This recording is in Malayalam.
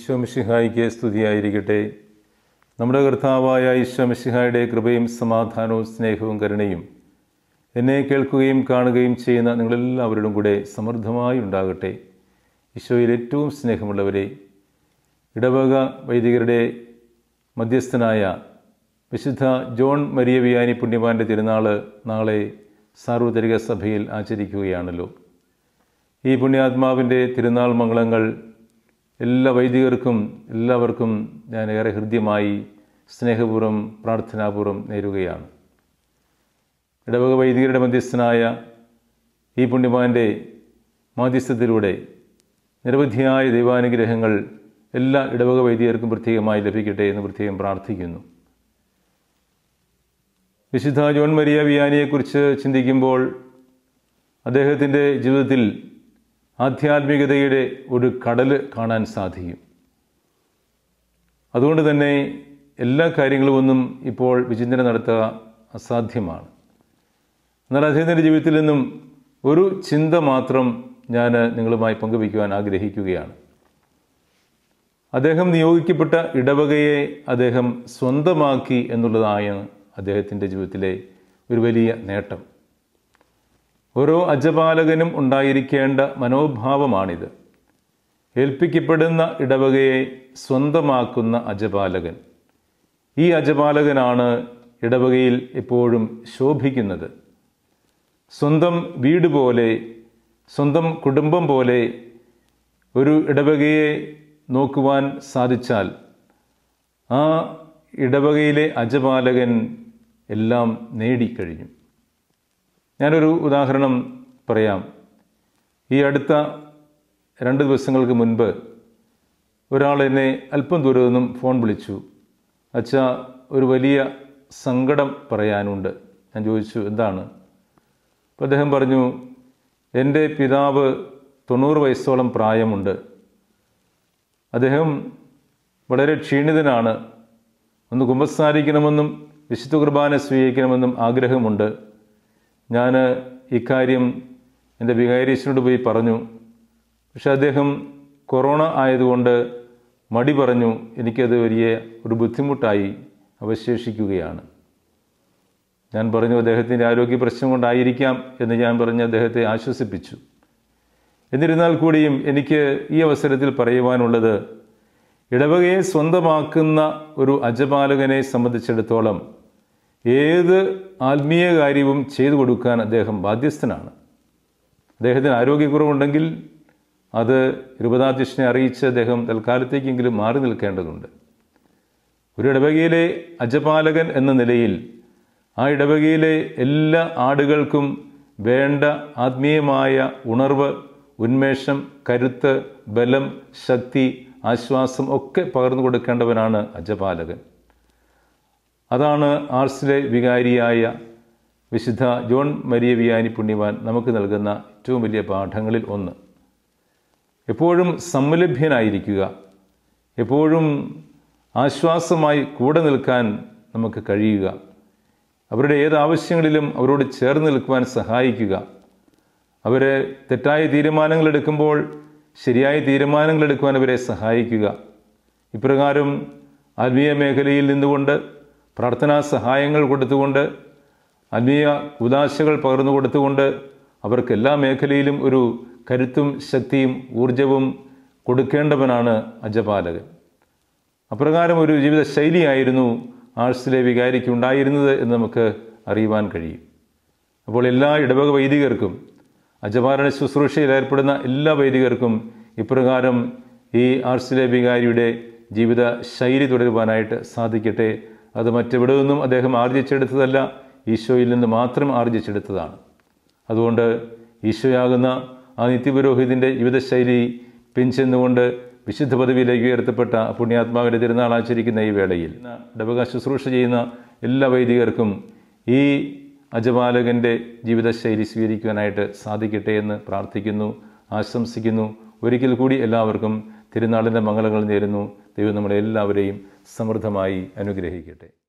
ഈശോമിഷിഹായിക്ക് സ്തുതിയായിരിക്കട്ടെ നമ്മുടെ കർത്താവായ ഈശോമിഷിഹായുടെ കൃപയും സമാധാനവും സ്നേഹവും കരുണയും എന്നെ കേൾക്കുകയും കാണുകയും ചെയ്യുന്ന നിങ്ങളെല്ലാവരോടും കൂടെ സമൃദ്ധമായി ഉണ്ടാകട്ടെ ഈശോയിൽ ഏറ്റവും സ്നേഹമുള്ളവരെ ഇടവക വൈദികരുടെ മധ്യസ്ഥനായ വിശുദ്ധ ജോൺ മരിയ വിയാനി പുണ്യവാൻ്റെ തിരുനാൾ നാളെ സാർവത്രിക സഭയിൽ ആചരിക്കുകയാണല്ലോ ഈ പുണ്യാത്മാവിൻ്റെ തിരുനാൾ മംഗളങ്ങൾ എല്ലാ വൈദികർക്കും എല്ലാവർക്കും ഞാൻ ഏറെ ഹൃദ്യമായി സ്നേഹപൂർവ്വം പ്രാർത്ഥനാപൂർവ്വം നേരുകയാണ് ഇടവക വൈദികരുടെ മധ്യസ്ഥനായ ഈ പുണ്യവാൻ്റെ മാധ്യസ്ഥത്തിലൂടെ നിരവധിയായ ദൈവാനുഗ്രഹങ്ങൾ എല്ലാ ഇടവക വൈദികർക്കും പ്രത്യേകമായി ലഭിക്കട്ടെ എന്ന് പ്രത്യേകം പ്രാർത്ഥിക്കുന്നു വിശുദ്ധ ജോൺ മരിയ വിയാനിയെക്കുറിച്ച് ചിന്തിക്കുമ്പോൾ അദ്ദേഹത്തിൻ്റെ ജീവിതത്തിൽ ആധ്യാത്മികതയുടെ ഒരു കടൽ കാണാൻ സാധിക്കും അതുകൊണ്ട് തന്നെ എല്ലാ കാര്യങ്ങളും ഒന്നും ഇപ്പോൾ വിചിന്തനം നടത്തുക അസാധ്യമാണ് എന്നാൽ അദ്ദേഹത്തിൻ്റെ ജീവിതത്തിൽ നിന്നും ഒരു ചിന്ത മാത്രം ഞാൻ നിങ്ങളുമായി പങ്കുവയ്ക്കുവാൻ ആഗ്രഹിക്കുകയാണ് അദ്ദേഹം നിയോഗിക്കപ്പെട്ട ഇടവകയെ അദ്ദേഹം സ്വന്തമാക്കി എന്നുള്ളതാണ് അദ്ദേഹത്തിൻ്റെ ജീവിതത്തിലെ ഒരു വലിയ നേട്ടം ഓരോ അജപാലകനും ഉണ്ടായിരിക്കേണ്ട മനോഭാവമാണിത് ഏൽപ്പിക്കപ്പെടുന്ന ഇടവകയെ സ്വന്തമാക്കുന്ന അജപാലകൻ ഈ അജപാലകനാണ് ഇടവകയിൽ എപ്പോഴും ശോഭിക്കുന്നത് സ്വന്തം വീട് പോലെ സ്വന്തം കുടുംബം പോലെ ഒരു ഇടവകയെ നോക്കുവാൻ സാധിച്ചാൽ ആ ഇടവകയിലെ അജപാലകൻ എല്ലാം നേടിക്കഴിഞ്ഞു ഞാനൊരു ഉദാഹരണം പറയാം ഈ അടുത്ത രണ്ട് ദിവസങ്ങൾക്ക് മുൻപ് ഒരാൾ എന്നെ അല്പം ദൂരം നിന്നും ഫോൺ വിളിച്ചു അച്ഛ ഒരു വലിയ സങ്കടം പറയാനുണ്ട് ഞാൻ ചോദിച്ചു എന്താണ് അപ്പോൾ അദ്ദേഹം പറഞ്ഞു എൻ്റെ പിതാവ് തൊണ്ണൂറ് വയസ്സോളം പ്രായമുണ്ട് അദ്ദേഹം വളരെ ക്ഷീണിതനാണ് ഒന്ന് കുമ്പസാരിക്കണമെന്നും വിശുദ്ധ കുർബാന സ്വീകരിക്കണമെന്നും ആഗ്രഹമുണ്ട് ഞാൻ ഇക്കാര്യം എൻ്റെ വികാരീശനോട് പോയി പറഞ്ഞു പക്ഷെ അദ്ദേഹം കൊറോണ ആയതുകൊണ്ട് മടി പറഞ്ഞു എനിക്കത് വലിയ ഒരു ബുദ്ധിമുട്ടായി അവശേഷിക്കുകയാണ് ഞാൻ പറഞ്ഞു അദ്ദേഹത്തിൻ്റെ ആരോഗ്യ പ്രശ്നം കൊണ്ടായിരിക്കാം എന്ന് ഞാൻ പറഞ്ഞ് അദ്ദേഹത്തെ ആശ്വസിപ്പിച്ചു എന്നിരുന്നാൽ കൂടിയും എനിക്ക് ഈ അവസരത്തിൽ പറയുവാനുള്ളത് ഇടവകയെ സ്വന്തമാക്കുന്ന ഒരു അജപാലകനെ സംബന്ധിച്ചിടത്തോളം ഏത് ആത്മീയ കാര്യവും ചെയ്തു കൊടുക്കാൻ അദ്ദേഹം ബാധ്യസ്ഥനാണ് അദ്ദേഹത്തിന് ആരോഗ്യക്കുറവുണ്ടെങ്കിൽ അത് രൂപതാധ്യക്ഷനെ അറിയിച്ച് അദ്ദേഹം തൽക്കാലത്തേക്കെങ്കിലും മാറി നിൽക്കേണ്ടതുണ്ട് ഒരു ഇടവകയിലെ അജപാലകൻ എന്ന നിലയിൽ ആ ഇടവകയിലെ എല്ലാ ആടുകൾക്കും വേണ്ട ആത്മീയമായ ഉണർവ് ഉന്മേഷം കരുത്ത് ബലം ശക്തി ആശ്വാസം ഒക്കെ പകർന്നു കൊടുക്കേണ്ടവനാണ് അജപാലകൻ അതാണ് ആർസിലെ വികാരിയായ വിശുദ്ധ ജോൺ മരിയ വിയാനി പുണ്യവാൻ നമുക്ക് നൽകുന്ന ഏറ്റവും വലിയ പാഠങ്ങളിൽ ഒന്ന് എപ്പോഴും സമ്മലഭ്യനായിരിക്കുക എപ്പോഴും ആശ്വാസമായി കൂടെ നിൽക്കാൻ നമുക്ക് കഴിയുക അവരുടെ ഏത് ആവശ്യങ്ങളിലും അവരോട് ചേർന്ന് നിൽക്കുവാൻ സഹായിക്കുക അവരെ തെറ്റായ തീരുമാനങ്ങൾ എടുക്കുമ്പോൾ ശരിയായ തീരുമാനങ്ങൾ എടുക്കുവാൻ അവരെ സഹായിക്കുക ഇപ്രകാരം ആത്മീയ മേഖലയിൽ നിന്നുകൊണ്ട് പ്രാർത്ഥനാ സഹായങ്ങൾ കൊടുത്തുകൊണ്ട് ആത്മീയ ഉദാശകൾ പകർന്നു കൊടുത്തുകൊണ്ട് അവർക്ക് എല്ലാ മേഖലയിലും ഒരു കരുത്തും ശക്തിയും ഊർജവും കൊടുക്കേണ്ടവനാണ് അജപാലകൻ അപ്രകാരം ഒരു ജീവിത ശൈലിയായിരുന്നു ആഴ്സിലെ വികാരിക്ക് ഉണ്ടായിരുന്നത് എന്ന് നമുക്ക് അറിയുവാൻ കഴിയും അപ്പോൾ എല്ലാ ഇടവക വൈദികർക്കും അജപാലന ശുശ്രൂഷയിൽ ഏർപ്പെടുന്ന എല്ലാ വൈദികർക്കും ഇപ്രകാരം ഈ ആർസിലെ വികാരിയുടെ ജീവിത ശൈലി തുടരുവാനായിട്ട് സാധിക്കട്ടെ അത് മറ്റെവിടെ നിന്നും അദ്ദേഹം ആർജിച്ചെടുത്തതല്ല ഈശോയിൽ നിന്ന് മാത്രം ആർജിച്ചെടുത്തതാണ് അതുകൊണ്ട് ഈശോയാകുന്ന ആ നിത്യപുരോഹിതിൻ്റെ ജീവിതശൈലി പിൻചെന്നുകൊണ്ട് വിശുദ്ധ പദവിയിലേക്ക് ഉയർത്തപ്പെട്ട പുണ്യാത്മാവിൻ്റെ തിരുനാൾ ആചരിക്കുന്ന ഈ വേളയിൽ ഇടവക ശുശ്രൂഷ ചെയ്യുന്ന എല്ലാ വൈദികർക്കും ഈ അജപാലകൻ്റെ ജീവിതശൈലി സ്വീകരിക്കുവാനായിട്ട് സാധിക്കട്ടെ എന്ന് പ്രാർത്ഥിക്കുന്നു ആശംസിക്കുന്നു ഒരിക്കൽ കൂടി എല്ലാവർക്കും തിരുനാളിൻ്റെ മംഗളങ്ങൾ നേരുന്നു ദൈവം നമ്മളെല്ലാവരെയും സമൃദ്ധമായി അനുഗ്രഹിക്കട്ടെ